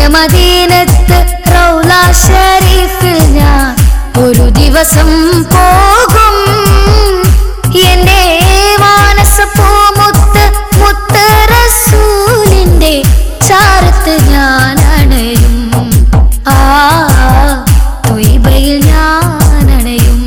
പുണ്യമദീനത്ത് റൗല ഷരീഫിൽ ഞാൻ ഒരു ദിവസം പോകും എന്റെ മാനസ പൂമുത്ത് മുത്ത് റസൂലിന്റെ ചാരത്ത് ഞാൻ അണയും ആ ത്വയ്ബയിൽ ഞാൻ അണയും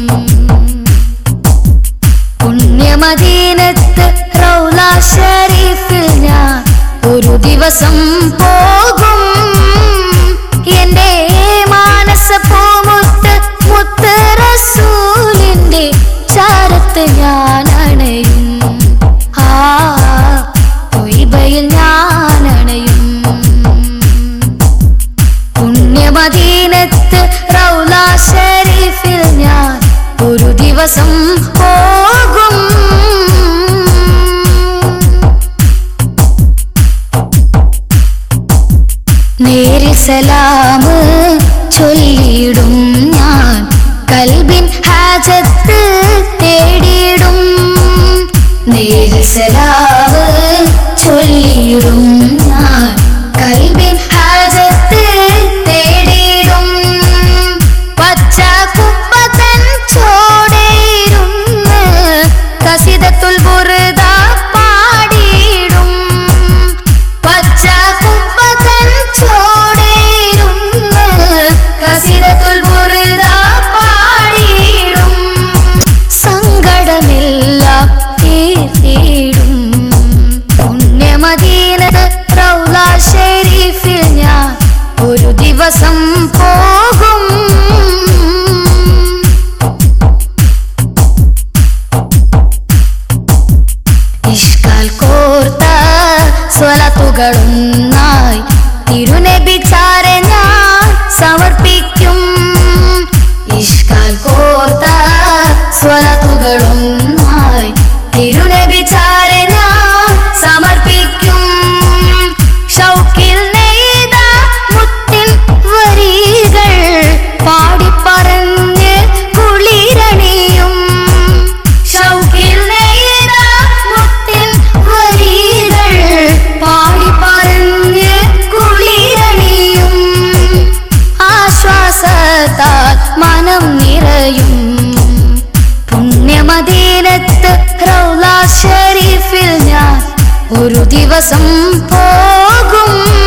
പുണ്യമദീനത്ത് റൗല ഷരീഫിൽ ഞാൻ ഒരു ദിവസം പോകും എന്റെ മാനസ പൂമുത്ത് മുത്ത് റസൂലിന്റെ ചാരത്ത് ഞാൻ അണയും ആ ത്വയ്ബയിൽ ഞാൻ അണയും പുണ്യമദീനത്ത് റൗല ഷരീഫിൽ ഞാൻ ഒരു ദിവസം പോകും നേരിൽ സലാമ് ചൊല്ലിയിടും ഞാൻ കൽബിൻ ഹാജത്ത് തേടിയിടും നേരിൽ സലാമ് ചൊല്ലിയിടും ഞാൻ കൽബിൻ ഹാജത്ത് തേടിയിടും പച്ച കുപ്പത്തൻ ചോടയിരുന്ന് കസിതത്തുൽ ബുറുദ പാടിയിടും പച്ച കുപ്പത്തൻ ചോടയിരുന്ന് കസിതത്തുൽ ബുറുദ പാടിയിടും സങ്കടമെല്ലാം തീർത്തിടും പുണ്യമദീനത്ത് റൗല ഷരീഫിൽ ഞാൻ ഒരു ദിവസം പോകും ഇഷ്കാൽ കോർത്ത സ്വലത്തുകളൊന്നായി തിരുനബി ചാരെ ഞാൻ സമർപ്പിക്കും ഇഷ്കാൽ കോർത്ത സ്വലത്തുകളൊന്നായി തിരുനബി ചാരെ ഞാൻ സമർപ്പിക്കും ഷൗക്കിൽ നെയ്ത മുത്തിൻ വരികൾ പാടിപ്പറഞ്ഞ് കുളിരണിയും ഷൗക്കിൽ നെയ്ത മുത്തിൻ വരികൾ പാടിപ്പറഞ്ഞ് കുളിരണിയും ആശ്വാസത്താൽ മനം നിറയും പുണ്യമദീനത്ത് റൗല ഷരീഫിൽ ഞാൻ ഒരു ദിവസം പോകും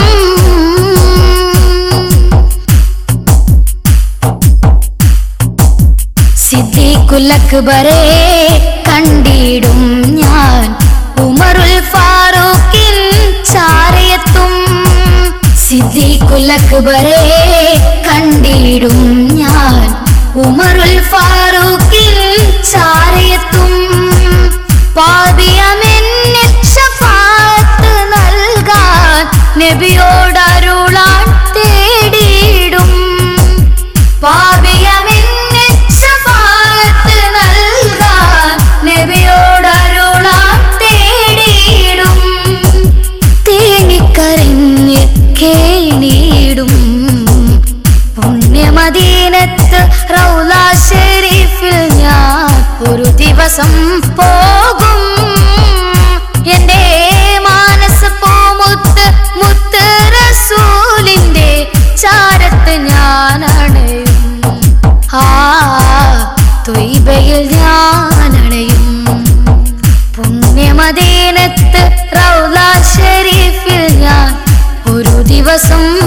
സിദ്ദീഖുലക്ബറെ കണ്ടിടും ഞാൻ ഉമറുൽ ഫാറൂഖിൻ ചാരയത്തും സിദ്ദീഖുലക്ബറെ കണ്ടിടും ഞാൻ ഉമറുൽ ഫാറൂഖിൻ ചാരയത്തും പാപിയമെന്നിൽ ഷഫാത്ത് നൽകാൻ നബിയോടരുളാൻ തേടിയിടും പാപിയമെന്നിൽ ഷഫാത്ത് നൽകാൻ നബിയോടരുളാൻ തേടിയിടും തേങ്ങിക്കരഞ്ഞ് കേണിയിടും പുണ്യമദീനത്ത് റൗല ഷരീഫിൽ ഞാൻ ഒരു ദിവസം പോകും എന്റെ മാനസ പൂമുത്ത് മുത്ത് റസൂലിന്റെ ചാരത്ത് ഞാൻ അണയും ആ ത്വയ്ബയിൽ ഞാൻ അണയും പുണ്യമദീനത്ത് റൗല ഷരീഫിൽ ഞാൻ ഒരു ദിവസം